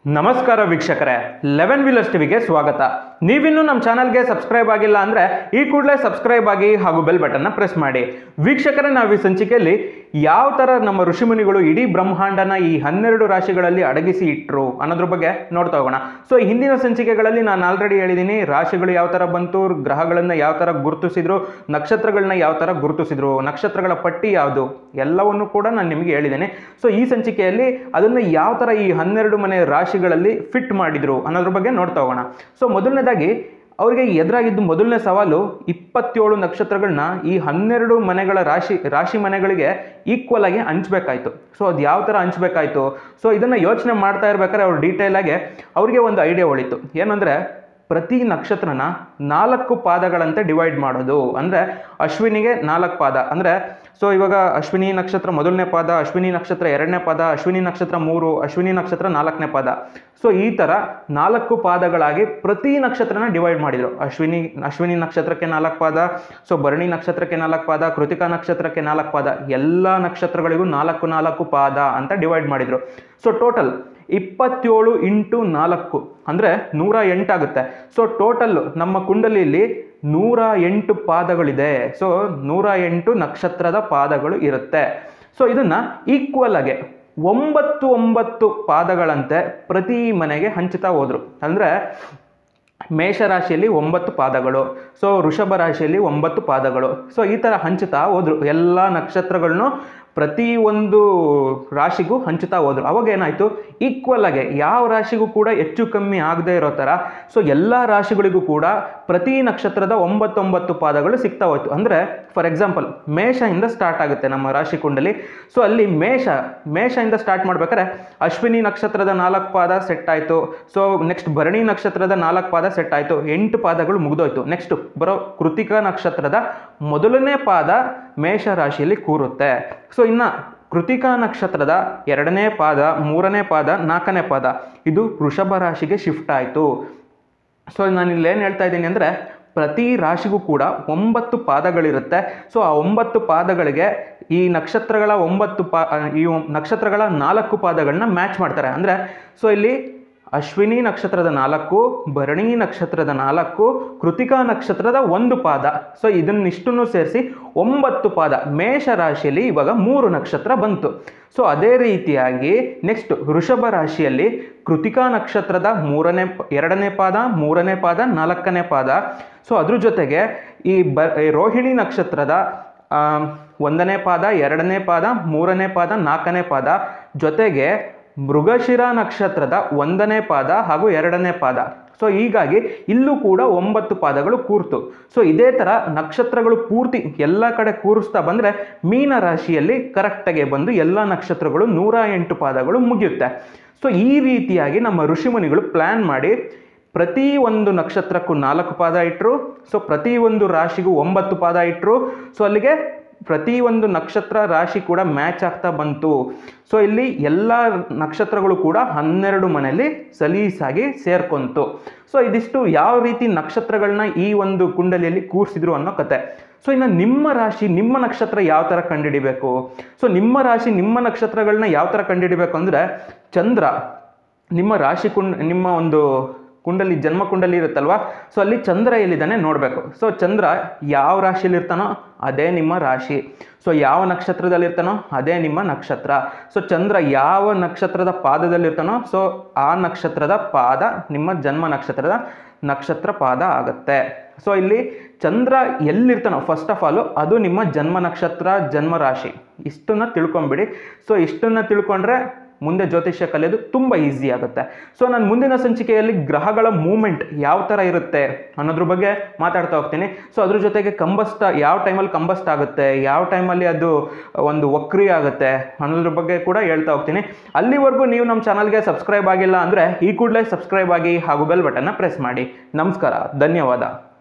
ನಮಸ್ಕಾರ ವೀಕ್ಷಕರೇ eleven wheelers ಟಿವಿಗೆ ಸ್ವಾಗತ ನೀವಿನ್ನೂ ನಮ್ಮ ಚಾನಲ್ಗೆ ಸಬ್ಸ್ಕ್ರೈಬ್ ಆಗಿಲ್ಲ ಅಂದರೆ ಈ ಕೂಡಲೇ ಸಬ್ಸ್ಕ್ರೈಬ್ ಆಗಿ ಹಾಗೂ ಬೆಲ್ ಬಟನ್ನ ಪ್ರೆಸ್ ಮಾಡಿ ವೀಕ್ಷಕರೇ ನಾವು ಈ ಸಂಚಿಕೆಯಲ್ಲಿ ಯಾವ ಥರ ನಮ್ಮ ಋಷಿಮುನಿಗಳು ಇಡೀ ಬ್ರಹ್ಮಾಂಡನ ಈ ಹನ್ನೆರಡು ರಾಶಿಗಳಲ್ಲಿ ಅಡಗಿಸಿ ಇಟ್ಟರು ಅನ್ನೋದ್ರ ಬಗ್ಗೆ ನೋಡ್ತಾ ಹೋಗೋಣ ಸೊ ಹಿಂದಿನ ಸಂಚಿಕೆಗಳಲ್ಲಿ ನಾನು ಆಲ್ರೆಡಿ ಹೇಳಿದ್ದೀನಿ ರಾಶಿಗಳು ಯಾವ ಥರ ಬಂತು ಗ್ರಹಗಳನ್ನು ಯಾವ ಥರ ಗುರುತಿಸಿದ್ರು ನಕ್ಷತ್ರಗಳನ್ನ ಯಾವ ಥರ ಗುರುತಿಸಿದ್ರು ನಕ್ಷತ್ರಗಳ ಪಟ್ಟಿ ಯಾವುದು ಎಲ್ಲವನ್ನು ಕೂಡ ನಾನು ನಿಮಗೆ ಹೇಳಿದ್ದೇನೆ ಸೊ ಈ ಸಂಚಿಕೆಯಲ್ಲಿ ಅದನ್ನು ಯಾವ ಥರ ಈ ಹನ್ನೆರಡು ಮನೆ ರಾಶಿಗಳಲ್ಲಿ ಫಿಟ್ ಮಾಡಿದ್ರು ಅನ್ನೋದ್ರ ಬಗ್ಗೆ ನೋಡ್ತಾ ಹೋಗೋಣ ಸೊ ಮೊದಲನೇದಾಗಿ ಅವರಿಗೆ ಎದುರಾಗಿದ್ದು ಮೊದಲನೇ ಸವಾಲು ಇಪ್ಪತ್ತೇಳು ನಕ್ಷತ್ರಗಳನ್ನ ಈ ಹನ್ನೆರಡು ಮನೆಗಳ ರಾಶಿ ರಾಶಿ ಮನೆಗಳಿಗೆ ಈಕ್ವಲ್ ಆಗಿ ಹಂಚ್ಬೇಕಾಯ್ತು ಸೊ ಅದು ಯಾವ ಥರ ಹಂಚ್ಬೇಕಾಯ್ತು ಸೊ ಇದನ್ನು ಯೋಚನೆ ಮಾಡ್ತಾ ಇರ್ಬೇಕಾದ್ರೆ ಅವ್ರು ಡೀಟೇಲ್ ಆಗಿ ಅವರಿಗೆ ಒಂದು ಐಡಿಯಾ ಹೊಳಿತು ಏನಂದರೆ ಪ್ರತಿ ನಕ್ಷತ್ರನ ನಾಲ್ಕು ಪಾದಗಳಂತೆ ಡಿವೈಡ್ ಮಾಡೋದು ಅಂದರೆ ಅಶ್ವಿನಿಗೆ ನಾಲ್ಕು ಪಾದ ಅಂದರೆ ಸೊ ಇವಾಗ ಅಶ್ವಿನಿ ನಕ್ಷತ್ರ ಮೊದಲನೇ ಪಾದ ಅಶ್ವಿನಿ ನಕ್ಷತ್ರ ಎರಡನೇ ಪಾದ ಅಶ್ವಿನಿ ನಕ್ಷತ್ರ ಮೂರು ಅಶ್ವಿನಿ ನಕ್ಷತ್ರ ನಾಲ್ಕನೇ ಪಾದ ಸೊ ಈ ಥರ ನಾಲ್ಕು ಪಾದಗಳಾಗಿ ಪ್ರತಿ ನಕ್ಷತ್ರನ ಡಿವೈಡ್ ಮಾಡಿದರು ಅಶ್ವಿನಿ ಅಶ್ವಿನಿ ನಕ್ಷತ್ರಕ್ಕೆ ನಾಲ್ಕು ಪಾದ ಸೊ ಭರಣಿ ನಕ್ಷತ್ರಕ್ಕೆ ನಾಲ್ಕು ಪಾದ ಕೃತಿಕಾ ನಕ್ಷತ್ರಕ್ಕೆ ನಾಲ್ಕು ಪಾದ ಎಲ್ಲ ನಕ್ಷತ್ರಗಳಿಗೂ ನಾಲ್ಕು ನಾಲ್ಕು ಪಾದ ಅಂತ ಡಿವೈಡ್ ಮಾಡಿದರು ಸೊ ಟೋಟಲ್ ಇಪ್ಪತ್ತೇಳು ಇಂಟು ನಾಲ್ಕು ಅಂದರೆ ನೂರ ಎಂಟಾಗುತ್ತೆ ಸೊ ಟೋಟಲ್ ನಮ್ಮ ಕುಂಡಲಿಯಲ್ಲಿ ನೂರ ಎಂಟು ಪಾದಗಳಿದೆ ಸೊ ನೂರ ಎಂಟು ನಕ್ಷತ್ರದ ಪಾದಗಳು ಇರುತ್ತೆ ಸೊ ಇದನ್ನು ಈಕ್ವಲ್ ಆಗಿ ಒಂಬತ್ತು ಒಂಬತ್ತು ಪಾದಗಳಂತೆ ಪ್ರತಿ ಮನೆಗೆ ಹಂಚುತ್ತಾ ಹೋದರು ಅಂದರೆ ಮೇಷರಾಶಿಯಲ್ಲಿ ಒಂಬತ್ತು ಪಾದಗಳು ಸೊ ವೃಷಭ ರಾಶಿಯಲ್ಲಿ ಒಂಬತ್ತು ಪಾದಗಳು ಸೊ ಈ ಥರ ಹಂಚುತ್ತಾ ಹೋದರು ಎಲ್ಲ ನಕ್ಷತ್ರಗಳನ್ನು ಪ್ರತಿ ಒಂದು ರಾಶಿಗೂ ಹಂಚುತ್ತಾ ಹೋದರು ಅವಾಗ ಏನಾಯಿತು ಈಕ್ವಲ್ ಆಗಿ ಯಾವ ರಾಶಿಗೂ ಕೂಡ ಹೆಚ್ಚು ಕಮ್ಮಿ ಆಗದೇ ಇರೋ ಥರ ಸೊ ಎಲ್ಲ ರಾಶಿಗಳಿಗೂ ಕೂಡ ಪ್ರತಿ ನಕ್ಷತ್ರದ ಒಂಬತ್ತೊಂಬತ್ತು ಪಾದಗಳು ಸಿಗ್ತಾ ಹೋಯ್ತು ಅಂದರೆ ಫಾರ್ ಎಕ್ಸಾಂಪಲ್ ಮೇಷದಿಂದ ಸ್ಟಾರ್ಟ್ ಆಗುತ್ತೆ ನಮ್ಮ ರಾಶಿ ಕುಂಡಲಿ ಸೊ ಅಲ್ಲಿ ಮೇಷ ಮೇಷದಿಂದ ಸ್ಟಾರ್ಟ್ ಮಾಡ್ಬೇಕಾದ್ರೆ ಅಶ್ವಿನಿ ನಕ್ಷತ್ರದ ನಾಲ್ಕು ಪಾದ ಸೆಟ್ ಆಯಿತು ಸೊ ನೆಕ್ಸ್ಟ್ ಭರಣಿ ನಕ್ಷತ್ರದ ನಾಲ್ಕು ಪಾದ ಸೆಟ್ ಆಯಿತು ಎಂಟು ಪಾದಗಳು ಮುಗಿದೋಯ್ತು ನೆಕ್ಸ್ಟ್ ಬರೋ ಕೃತಿಕಾ ನಕ್ಷತ್ರದ ಮೊದಲನೇ ಪಾದ ಮೇಷ ರಾಶಿಯಲ್ಲಿ ಕೂರುತ್ತೆ ಸೊ ಇನ್ನು ಕೃತಿಕಾ ನಕ್ಷತ್ರದ ಎರಡನೇ ಪಾದ ಮೂರನೇ ಪಾದ ನಾಲ್ಕನೇ ಪಾದ ಇದು ವೃಷಭ ರಾಶಿಗೆ ಶಿಫ್ಟ್ ಆಯಿತು ಸೊ ನಾನು ಇಲ್ಲಿ ಏನು ಹೇಳ್ತಾ ಇದ್ದೀನಿ ಅಂದರೆ ಪ್ರತಿ ರಾಶಿಗೂ ಕೂಡ ಒಂಬತ್ತು ಪಾದಗಳಿರುತ್ತೆ ಸೊ ಆ ಒಂಬತ್ತು ಪಾದಗಳಿಗೆ ಈ ನಕ್ಷತ್ರಗಳ ಒಂಬತ್ತು ಪಾ ಈ ಒಂ- ನಕ್ಷತ್ರಗಳ ನಾಲ್ಕು ಪಾದಗಳನ್ನ ಮ್ಯಾಚ್ ಮಾಡ್ತಾರೆ ಅಂದರೆ ಸೊ ಇಲ್ಲಿ ಅಶ್ವಿನಿ ನಕ್ಷತ್ರದ ನಾಲ್ಕು ಭರಣಿ ನಕ್ಷತ್ರದ ನಾಲ್ಕು ಕೃತಿಕಾ ನಕ್ಷತ್ರದ ಒಂದು ಪಾದ ಸೊ ಇದನ್ನಿಷ್ಟನ್ನು ಸೇರಿಸಿ ಒಂಬತ್ತು ಪಾದ ಮೇಷ ರಾಶಿಯಲ್ಲಿ ಇವಾಗ ಮೂರು ನಕ್ಷತ್ರ ಬಂತು ಸೊ ಅದೇ ರೀತಿಯಾಗಿ ನೆಕ್ಸ್ಟ್ ವೃಷಭ ರಾಶಿಯಲ್ಲಿ ಕೃತಿಕಾ ನಕ್ಷತ್ರದ ಮೂರನೇ ಪ- ಎರಡನೇ ಪಾದ ಮೂರನೇ ಪಾದ ನಾಲ್ಕನೇ ಪಾದ ಸೊ ಅದ್ರ ಜೊತೆಗೆ ಈ ಬ ಈ ರೋಹಿಣಿ ನಕ್ಷತ್ರದ ಆ, ಒಂದನೇ ಪಾದ ಎರಡನೇ ಪಾದ ಮೂರನೇ ಪಾದ ನಾಲ್ಕನೇ ಪಾದ ಜೊತೆಗೆ ಮೃಗಶಿರ ನಕ್ಷತ್ರದ ಒಂದನೇ ಪಾದ ಹಾಗೂ ಎರಡನೇ ಪಾದ ಸೊ ಹೀಗಾಗಿ ಇಲ್ಲೂ ಕೂಡ ಒಂಬತ್ತು ಪಾದಗಳು ಕೂರ್ತು ಸೊ ಇದೇ ಥರ ನಕ್ಷತ್ರಗಳು ಪೂರ್ತಿ ಎಲ್ಲ ಕಡೆ ಕೂರಿಸ್ತಾ ಬಂದರೆ ಮೀನ ರಾಶಿಯಲ್ಲಿ ಕರೆಕ್ಟಾಗಿ ಬಂದು ಎಲ್ಲ ನಕ್ಷತ್ರಗಳು ನೂರ ಎಂಟು ಪಾದಗಳು ಮುಗಿಯುತ್ತೆ ಸೊ ಈ ರೀತಿಯಾಗಿ ನಮ್ಮ ಋಷಿಮುನಿಗಳು ಪ್ಲ್ಯಾನ್ ಮಾಡಿ ಪ್ರತಿ ಒಂದು ನಕ್ಷತ್ರಕ್ಕೂ ನಾಲ್ಕು ಪಾದ ಇಟ್ಟರು ಸೊ ಪ್ರತಿ ಒಂದು ರಾಶಿಗೂ ಒಂಬತ್ತು ಪಾದ ಇಟ್ಟರು ಸೊ ಅಲ್ಲಿಗೆ ಪ್ರತಿ ಒಂದು ನಕ್ಷತ್ರ ರಾಶಿ ಕೂಡ ಮ್ಯಾಚ್ ಆಗ್ತಾ ಬಂತು ಸೊ ಇಲ್ಲಿ ಎಲ್ಲ ನಕ್ಷತ್ರಗಳು ಕೂಡ ಹನ್ನೆರಡು ಮನೆಯಲ್ಲಿ ಸಲೀಸಾಗಿ ಸೇರ್ಕೊಂತು ಸೊ ಇದಿಷ್ಟು ಯಾವ ರೀತಿ ನಕ್ಷತ್ರಗಳನ್ನ ಈ ಒಂದು ಕುಂಡಲಿಯಲ್ಲಿ ಕೂರಿಸಿದ್ರು ಅನ್ನೋ ಕತೆ ಸೊ ಇನ್ನು ನಿಮ್ಮ ರಾಶಿ ನಿಮ್ಮ ನಕ್ಷತ್ರ ಯಾವ ಥರ ಕಂಡುಹಿಡಿಬೇಕು ಸೊ ನಿಮ್ಮ ರಾಶಿ ನಿಮ್ಮ ನಕ್ಷತ್ರಗಳನ್ನ ಯಾವ ಥರ ಕಂಡುಹಿಡಿಬೇಕು ಅಂದರೆ ಚಂದ್ರ ನಿಮ್ಮ ರಾಶಿ ಕುಂಡ್ ನಿಮ್ಮ ಒಂದು ಕುಂಡಲಿ ಜನ್ಮ ಕುಂಡಲಿ ಇರುತ್ತಲ್ವಾ ಸೊ ಅಲ್ಲಿ ಚಂದ್ರ ಎಲ್ಲಿದ್ದಾನೆ ನೋಡಬೇಕು ಸೊ ಚಂದ್ರ ಯಾವ ರಾಶಿಯಲ್ಲಿ ಇರ್ತಾನೋ ಅದೇ ನಿಮ್ಮ ರಾಶಿ ಸೊ ಯಾವ ನಕ್ಷತ್ರದಲ್ಲಿರ್ತಾನೋ ಅದೇ ನಿಮ್ಮ ನಕ್ಷತ್ರ ಸೊ ಚಂದ್ರ ಯಾವ ನಕ್ಷತ್ರದ ಪಾದದಲ್ಲಿರ್ತಾನೋ ಸೊ ಆ ನಕ್ಷತ್ರದ ಪಾದ ನಿಮ್ಮ ಜನ್ಮ ನಕ್ಷತ್ರದ ನಕ್ಷತ್ರ ಪಾದ ಆಗುತ್ತೆ ಸೊ ಇಲ್ಲಿ ಚಂದ್ರ ಎಲ್ಲಿರ್ತಾನೋ ಫಸ್ಟ್ ಆಫ್ ಆಲು ಅದು ನಿಮ್ಮ ಜನ್ಮ ನಕ್ಷತ್ರ ಜನ್ಮ ರಾಶಿ ಇಷ್ಟನ್ನ ತಿಳ್ಕೊಂಬಿಡಿ ಸೊ ಇಷ್ಟನ್ನ ತಿಳ್ಕೊಂಡ್ರೆ ಮುಂದೆ ಜ್ಯೋತಿಷ್ಯ ಕಲಿಯೋದು ತುಂಬ ಈಸಿ ಆಗುತ್ತೆ ಸೊ ನಾನು ಮುಂದಿನ ಸಂಚಿಕೆಯಲ್ಲಿ ಗ್ರಹಗಳ ಮೂಮೆಂಟ್ ಯಾವ ಥರ ಇರುತ್ತೆ ಅನ್ನೋದ್ರ ಬಗ್ಗೆ ಮಾತಾಡ್ತಾ ಹೋಗ್ತೀನಿ ಸೊ ಅದ್ರ ಜೊತೆಗೆ ಕಂಬಸ್ಟ್ ಯಾವ ಟೈಮಲ್ಲಿ ಕಂಬಸ್ಟ್ ಆಗುತ್ತೆ ಯಾವ ಟೈಮಲ್ಲಿ ಅದು ಒಂದು ವಕ್ರಿ ಆಗುತ್ತೆ ಅನ್ನೋದ್ರ ಬಗ್ಗೆ ಕೂಡ ಹೇಳ್ತಾ ಹೋಗ್ತೀನಿ ಅಲ್ಲಿವರೆಗೂ ನೀವು ನಮ್ಮ ಚಾನಲ್ಗೆ ಸಬ್ಸ್ಕ್ರೈಬ್ ಆಗಿಲ್ಲ ಅಂದರೆ ಈ ಕೂಡಲೇ ಸಬ್ಸ್ಕ್ರೈಬ್ ಆಗಿ ಹಾಗೂ ಬೆಲ್ ಬಟನ್ನ ಪ್ರೆಸ್ ಮಾಡಿ ನಮಸ್ಕಾರ ಧನ್ಯವಾದ